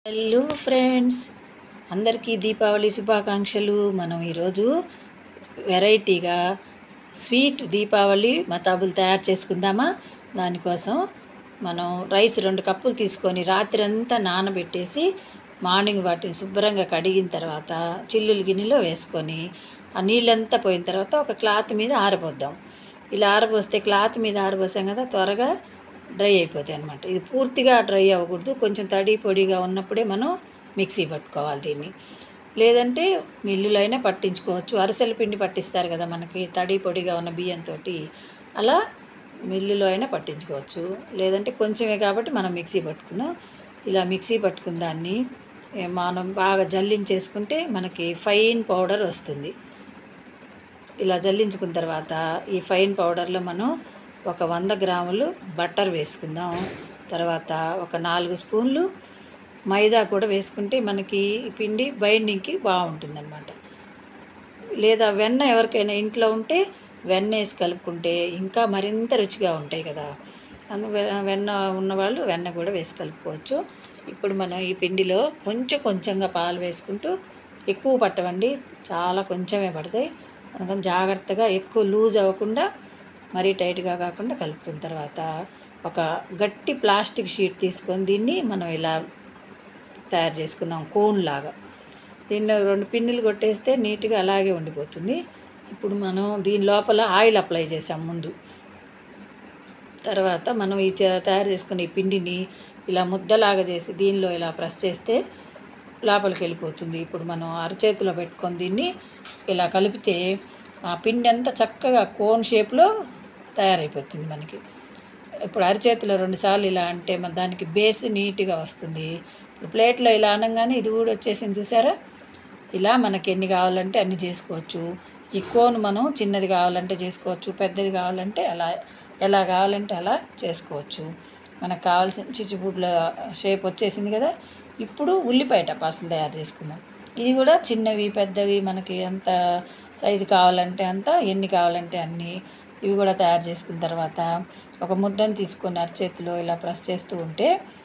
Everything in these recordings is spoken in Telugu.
హలో ఫ్రెండ్స్ అందరికీ దీపావళి శుభాకాంక్షలు మనం ఈరోజు వెరైటీగా స్వీట్ దీపావళి మతాబులు తయారు చేసుకుందామా దానికోసం మనం రైస్ రెండు కప్పులు తీసుకొని రాత్రి అంతా నానబెట్టేసి మార్నింగ్ వాటిని శుభ్రంగా కడిగిన తర్వాత చిల్లులు గిన్నెలో వేసుకొని ఆ నీళ్ళంతా పోయిన తర్వాత ఒక క్లాత్ మీద ఆరబోద్దాం ఇలా ఆరబోస్తే క్లాత్ మీద ఆరబోసాం కదా త్వరగా డ్రై అయిపోతాయి అనమాట ఇది పూర్తిగా డ్రై అవ్వకూడదు కొంచెం తడి పొడిగా ఉన్నప్పుడే మనం మిక్సీ పట్టుకోవాలి దీన్ని లేదంటే మిల్లులో అయినా పట్టించుకోవచ్చు అరిసెల పిండి పట్టిస్తారు కదా మనకి తడి పొడిగా ఉన్న బియ్యంతో అలా మిల్లులో అయినా పట్టించుకోవచ్చు లేదంటే కొంచెమే కాబట్టి మనం మిక్సీ పట్టుకుందాం ఇలా మిక్సీ పట్టుకున్న దాన్ని ఏ, మనం బాగా జల్లించేసుకుంటే మనకి ఫైన్ పౌడర్ వస్తుంది ఇలా జల్లించుకున్న తర్వాత ఈ ఫైన్ పౌడర్లో మనం ఒక వంద గ్రాములు బట్టర్ వేసుకుందాం తర్వాత ఒక నాలుగు స్పూన్లు మైదా కూడా వేసుకుంటే మనకి ఈ పిండి బైండింగ్కి బాగుంటుందన్నమాట లేదా వెన్న ఎవరికైనా ఇంట్లో ఉంటే వెన్న వేసి కలుపుకుంటే ఇంకా మరింత రుచిగా ఉంటాయి కదా అను వె- వెన్న ఉన్నవాళ్ళు వెన్న కూడా వేసి కలుపుకోవచ్చు ఇప్పుడు మనం ఈ పిండిలో కొంచెం కొంచెంగా పాలు వేసుకుంటూ ఎక్కువ పట్టవండి చాలా కొంచెమే పడతాయి అందుకని జాగ్రత్తగా ఎక్కువ లూజ్ అవ్వకుండా మరీ టైట్గా కాకుండా కలుపుకున్న తర్వాత ఒక గట్టి ప్లాస్టిక్ షీట్ తీసుకొని దీన్ని మనం ఇలా తయారు చేసుకున్నాం కోన్ లాగా దీనిలో రెండు పిన్నులు కొట్టేస్తే నీట్గా అలాగే ఉండిపోతుంది ఇప్పుడు మనం దీని లోపల ఆయిల్ అప్లై చేసాం ముందు తర్వాత మనం ఈ చే- తయారు చేసుకున్న ఈ పిండిని ఇలా ముద్దలాగా చేసి దీనిలో ఇలా ప్రెస్ చేస్తే లోపలికి వెళ్ళిపోతుంది ఇప్పుడు మనం అరచేతిలో పెట్టుకొని దీన్ని ఇలా కలిపితే ఆ పిండి అంతా చక్కగా కోన్ షేప్లో తయారైపోతుంది మనకి ఇప్పుడు అరచేతిలో రెండుసార్లు ఇలా అంటే మన దానికి బేస్ నీట్గా వస్తుంది ఇప్పుడు ప్లేట్లో ఇలా అనగానే ఇది కూడా వచ్చేసింది చూసారా ఇలా మనకి ఎన్ని కావాలంటే అన్ని చేసుకోవచ్చు ఈ కోన్ మనం చిన్నది కావాలంటే చేసుకోవచ్చు పెద్దది కావాలంటే అలా ఎలా కావాలంటే అలా చేసుకోవచ్చు మనకు కావాల్సిన చిచ్చుబుడ్ల షేప్ వచ్చేసింది కదా ఇప్పుడు ఉల్లిపాయ టపాసం తయారు చేసుకుందాం ఇది కూడా చిన్నవి పెద్దవి మనకి ఎంత సైజు కావాలంటే అంత ఎన్ని కావాలంటే అన్ని ఇవి కూడా తయారు చేసుకున్న తర్వాత ఒక ముద్దను తీసుకొని అరచేతిలో ఇలా ప్రెస్ చేస్తూ ఉంటే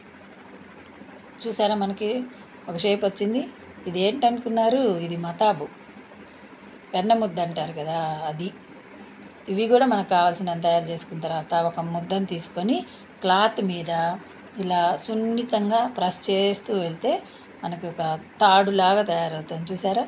చూసారా మనకి ఒక షేప్ వచ్చింది ఇది ఏంటనుకున్నారు ఇది మతాబు వెన్న ముద్ద అంటారు కదా అది ఇవి కూడా మనకు కావాల్సినంత తయారు చేసుకున్న తర్వాత ఒక ముద్దను తీసుకొని క్లాత్ మీద ఇలా సున్నితంగా ప్రెస్ చేస్తూ వెళ్తే మనకి ఒక తాడులాగా తయారవుతుంది చూసారా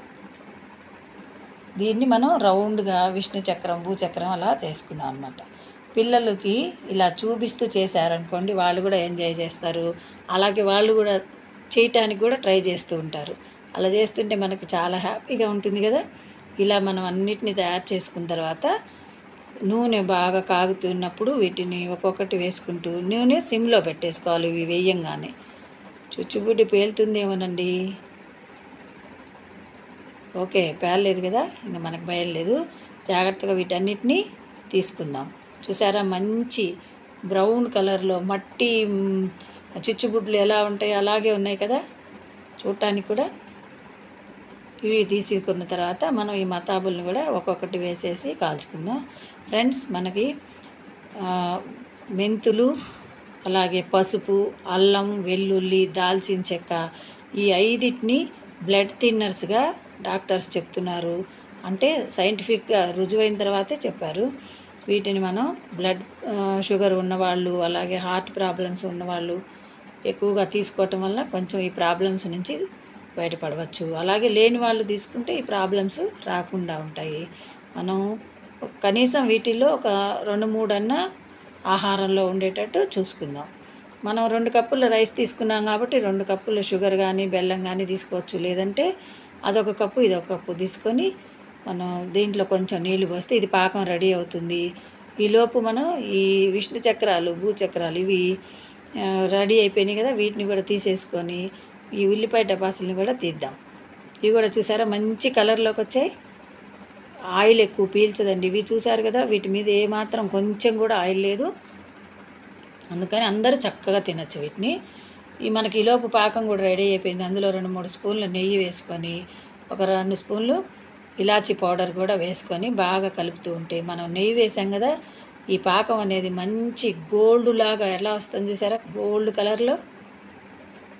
దీన్ని మనం రౌండ్గా విష్ణు చక్రం భూచక్రం అలా చేసుకుందాం అనమాట పిల్లలకి ఇలా చూపిస్తూ చేశారనుకోండి వాళ్ళు కూడా ఎంజాయ్ చేస్తారు అలాగే వాళ్ళు కూడా చేయటానికి కూడా ట్రై చేస్తూ ఉంటారు అలా చేస్తుంటే మనకి చాలా హ్యాపీగా ఉంటుంది కదా ఇలా మనం అన్నిటిని తయారు చేసుకున్న తర్వాత నూనె బాగా కాగుతున్నప్పుడు వీటిని ఒక్కొక్కటి వేసుకుంటూ నూనె సిమ్లో పెట్టేసుకోవాలి ఇవి వేయంగానే చుచ్చుబుడ్డి పేలుతుందేమోనండి ఓకే పేర్లేదు కదా ఇంకా మనకు భయం లేదు జాగ్రత్తగా వీటన్నిటిని తీసుకుందాం చూసారా మంచి బ్రౌన్ కలర్లో మట్టి మ్, చిచ్చుబుడ్లు ఎలా ఉంటాయో అలాగే ఉన్నాయి కదా చూడటానికి కూడా ఇవి తీసుకున్న తర్వాత మనం ఈ మతాబుల్ని కూడా ఒక్కొక్కటి వేసేసి కాల్చుకుందాం ఫ్రెండ్స్ మనకి ఆ, మెంతులు అలాగే పసుపు అల్లం వెల్లుల్లి దాల్చిన చెక్క ఈ ఐదిటిని బ్లడ్ థిన్నర్స్గా డాక్టర్స్ చెప్తున్నారు అంటే సైంటిఫిక్గా రుజువైన తర్వాతే చెప్పారు వీటిని మనం బ్లడ్ ఆ, షుగర్ ఉన్నవాళ్ళు అలాగే హార్ట్ ప్రాబ్లమ్స్ ఉన్నవాళ్ళు ఎక్కువగా తీసుకోవటం వల్ల కొంచెం ఈ ప్రాబ్లమ్స్ నుంచి బయటపడవచ్చు అలాగే లేని వాళ్ళు తీసుకుంటే ఈ ప్రాబ్లమ్స్ రాకుండా ఉంటాయి మనం కనీసం వీటిల్లో ఒక రెండు మూడు అన్న ఆహారంలో ఉండేటట్టు చూసుకుందాం మనం రెండు కప్పుల రైస్ తీసుకున్నాం కాబట్టి రెండు కప్పుల షుగర్ కానీ బెల్లం కానీ తీసుకోవచ్చు లేదంటే అదొక కప్పు ఇదొక కప్పు తీసుకొని మనం దీంట్లో కొంచెం నీళ్లు పోస్తే ఇది పాకం రెడీ అవుతుంది ఈలోపు మనం ఈ విష్ణు చక్రాలు భూచక్రాలు ఇవి ఆ, రెడీ అయిపోయినాయి కదా వీటిని కూడా తీసేసుకొని ఈ ఉల్లిపాయ టపాసులను కూడా తీద్దాం ఇవి కూడా చూసారా మంచి కలర్లోకి వచ్చాయి ఆయిల్ ఎక్కువ పీల్చదండి ఇవి చూసారు కదా వీటి మీద ఏమాత్రం కొంచెం కూడా ఆయిల్ లేదు అందుకని అందరూ చక్కగా తినచ్చు వీటిని ఈ మనకి ఈలోపు పాకం కూడా రెడీ అయిపోయింది అందులో రెండు మూడు స్పూన్లు నెయ్యి వేసుకొని ఒక రెండు స్పూన్లు ఇలాచీ పౌడర్ కూడా వేసుకొని బాగా కలుపుతూ ఉంటే మనం నెయ్యి వేసాం కదా ఈ పాకం అనేది మంచి గోల్డ్ లాగా ఎలా వస్తుంది చూసారా గోల్డ్ కలర్లో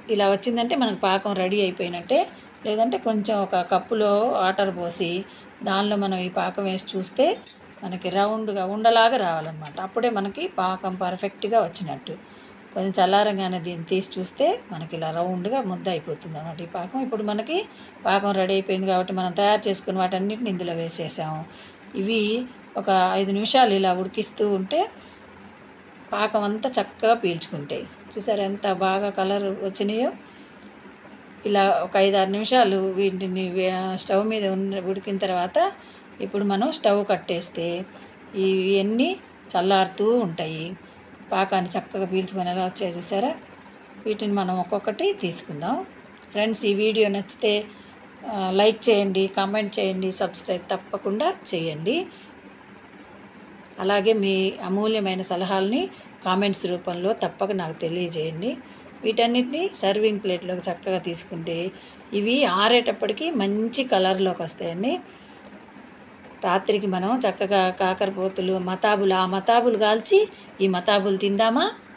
ఇలా వచ్చిందంటే మనకు పాకం రెడీ అయిపోయినట్టే లేదంటే కొంచెం ఒక కప్పులో వాటర్ పోసి దానిలో మనం ఈ పాకం వేసి చూస్తే మనకి రౌండ్గా ఉండలాగా రావాలన్నమాట అప్పుడే మనకి పాకం పర్ఫెక్ట్గా వచ్చినట్టు కొంచెం చల్లారంగానే దీన్ని తీసి చూస్తే మనకి ఇలా రౌండ్గా ముద్ద అయిపోతుంది అన్నమాట ఈ పాకం ఇప్పుడు మనకి పాకం రెడీ అయిపోయింది కాబట్టి మనం తయారు చేసుకున్న వాటన్నిటిని ఇందులో వేసేసాము ఇవి ఒక ఐదు నిమిషాలు ఇలా ఉడికిస్తూ ఉంటే పాకం అంతా చక్కగా పీల్చుకుంటాయి చూసారు ఎంత బాగా కలర్ వచ్చినాయో ఇలా ఒక ఐదు ఆరు నిమిషాలు వీటిని వే- స్టవ్ మీద ఉన్న ఉడికిన తర్వాత ఇప్పుడు మనం స్టవ్ కట్టేస్తే ఇవన్నీ చల్లారుతూ ఉంటాయి పాకాన్ని చక్కగా పీల్చుకునేలా వచ్చాయి చూసారా వీటిని మనం ఒక్కొక్కటి తీసుకుందాం ఫ్రెండ్స్ ఈ వీడియో నచ్చితే ఆ, లైక్ చేయండి కామెంట్ చేయండి సబ్స్క్రైబ్ తప్పకుండా చేయండి అలాగే మీ అమూల్యమైన సలహాలని కామెంట్స్ రూపంలో తప్పక నాకు తెలియజేయండి వీటన్నిటిని సర్వింగ్ ప్లేట్లోకి చక్కగా తీసుకుంటే ఇవి ఆరేటప్పటికి మంచి కలర్లోకి వస్తాయండి రాత్రికి మనం చక్కగా కాకరపోతులు మతాబులు ఆ మతాబులు కాల్చి ఈ మతాబులు తిందామా